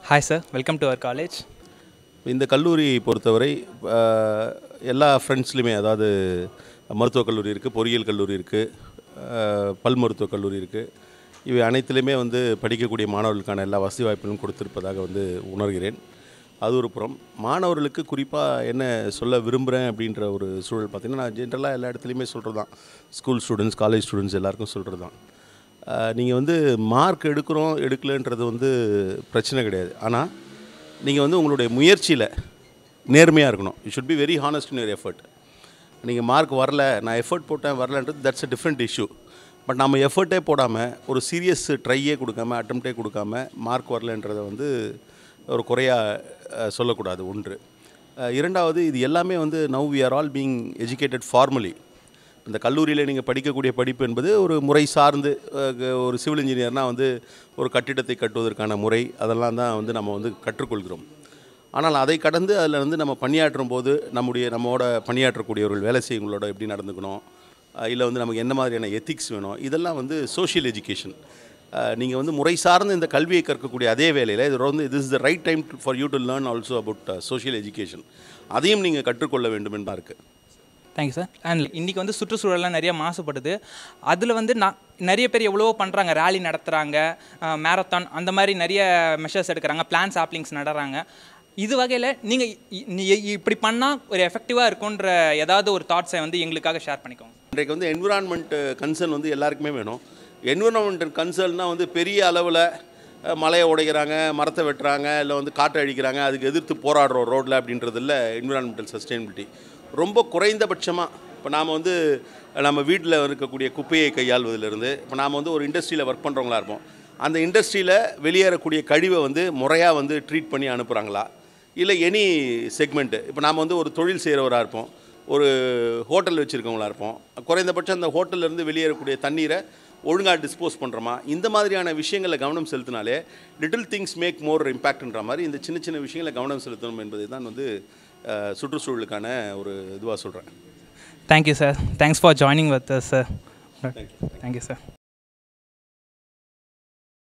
hi sir welcome to our college இந்த கல்லூரி பொறுத்தவரை அஹ், எல்லா ஃப்ரெண்ட்ஸ்லையுமே அதாவது மருத்துவக் கல்லூரி இருக்குது பொறியியல் கல்லூரி இருக்குது பல் மருத்துவக் கல்லூரி இருக்குது இவை அனைத்திலுமே வந்து படிக்கக்கூடிய மாணவர்களுக்கான எல்லா வசதி வாய்ப்புகளும் கொடுத்திருப்பதாக வந்து உணர்கிறேன் அது ஒரு புறம் மாணவர்களுக்கு குறிப்பாக என்ன சொல்ல விரும்புகிறேன் அப்படின்ற ஒரு சூழல் பார்த்திங்கன்னா நான் ஜென்ரலாக எல்லா இடத்துலையுமே சொல்கிறது தான் ஸ்கூல் ஸ்டூடெண்ட்ஸ் காலேஜ் ஸ்டூடெண்ட்ஸ் எல்லாருக்கும் சொல்கிறது தான் நீங்கள் வந்து மார்க் எடுக்கிறோம் எடுக்கலைன்றது வந்து பிரச்சனை கிடையாது ஆனால் நீங்கள் வந்து உங்களுடைய முயற்சியில் நேர்மையாக இருக்கணும் you should be very honest in your effort நீங்கள் மார்க் வரல நான் எஃபர்ட் போட்டேன் வரலன்றது that's a different issue but நம்ம எஃபர்ட்டே போடாமல் ஒரு சீரியஸ் ட்ரையே கொடுக்காம அட்டம்ப்டே கொடுக்காம மார்க் வரலன்றதை வந்து ஒரு குறையாக சொல்லக்கூடாது ஒன்று அஹ், இரண்டாவது இது எல்லாமே வந்து now we are all being educated formally இந்த கல்லூரியில் நீங்கள் படிக்கக்கூடிய படிப்பு என்பது ஒரு முறை சார்ந்து அஹ், ஒரு சிவில் இன்ஜினியர்னால் வந்து ஒரு கட்டிடத்தை கட்டுவதற்கான முறை அதெல்லாம் தான் வந்து நம்ம வந்து கற்றுக்கொள்கிறோம் ஆனால் அதை கடந்து அதில் வந்து நம்ம பணியாற்றும் போது நம்முடைய நம்மோட பணியாற்றக்கூடியவர்கள் வேலை செய்யவங்களோட எப்படி நடந்துக்கணும் இல்லை வந்து நமக்கு என்ன மாதிரியான எத்திக்ஸ் வேணும் இதெல்லாம் வந்து சோஷியல் எஜுகேஷன் நீங்கள் வந்து முறை சார்ந்த இந்த கல்வியை கற்கக்கூடிய அதே வேலையில் இது வந்து this is the right time for you to learn also about social education அதையும் நீங்கள் கற்றுக்கொள்ள வேண்டும் என்பதா இருக்குது தேங்க்யூ சார் அண்ட் இன்றைக்கி வந்து சுற்றுச்சூழல்லாம் நிறைய மாசுபடுது அதில் வந்து நான் நிறைய பேர் எவ்வளவோ பண்ணுறாங்க ரேலி நடத்துகிறாங்க மேரத்தான் அந்த மாதிரி நிறைய மெஷர்ஸ் எடுக்கிறாங்க பிளான்ஸ் ஆப்லிங்ஸ் நடுறாங்க இது வகையில் நீங்கள் இப்படி பண்ணால் ஒரு எஃபெக்டிவாக இருக்குன்ற ஏதாவது ஒரு தாட்ஸை வந்து எங்களுக்காக ஷேர் பண்ணிக்கோங்க இன்றைக்கு வந்து என்விரான்மெண்ட் கன்சர்ன் வந்து எல்லாருக்குமே வேணும் என்விரான்மெண்ட் கன்சர்ன்னா வந்து பெரிய அளவில் அஹ், மலையை உடைக்கிறாங்க மரத்தை வெட்டுறாங்க இல்லை வந்து காற்றை அழிக்கிறாங்க அதுக்கு எதிர்த்து போராடுறோம் ரோட்டில் அப்படின்றது இல்லை என்விரான்மெண்டல் சஸ்டைனபிலிட்டி ரொம்ப குறைந்தபட்சமாக இப்போ நாம் வந்து நம்ம வீட்டில் இருக்கக்கூடிய குப்பையை கையாள்வதிலிருந்து இப்போ நாம் வந்து ஒரு இண்டஸ்ட்ரியில் ஒர்க் பண்ணுறவங்களா இருப்போம் அந்த இண்டஸ்ட்ரியில் வெளியேறக்கூடிய கழிவை வந்து முறையாக வந்து ட்ரீட் பண்ணி அனுப்புகிறாங்களா இல்லை எனி செக்மெண்ட்டு இப்போ நாம் வந்து ஒரு தொழில் செய்கிறவராக இருப்போம் ஒரு ஹோட்டல் வச்சுருக்கவங்களா இருப்போம் குறைந்தபட்சம் அந்த ஹோட்டல்ல இருந்து வெளியேறக்கூடிய தண்ணீரை ஒழுங்காக டிஸ்போஸ் பண்ணுறோமா இந்த மாதிரியான விஷயங்களை கவனம் செலுத்தினாலே லிட்டில் திங்ஸ் மேக் மோர் இம்பேக்ட்ன்ற மாதிரி இந்த சின்ன சின்ன விஷயங்களை கவனம் செலுத்தணும் என்பதை தான் வந்து அஹ், சுற்றுச்சூழலுக்கான ஒரு இதுவாக சொல்கிறேன் thank you sir thanks for joining with sir thank you sir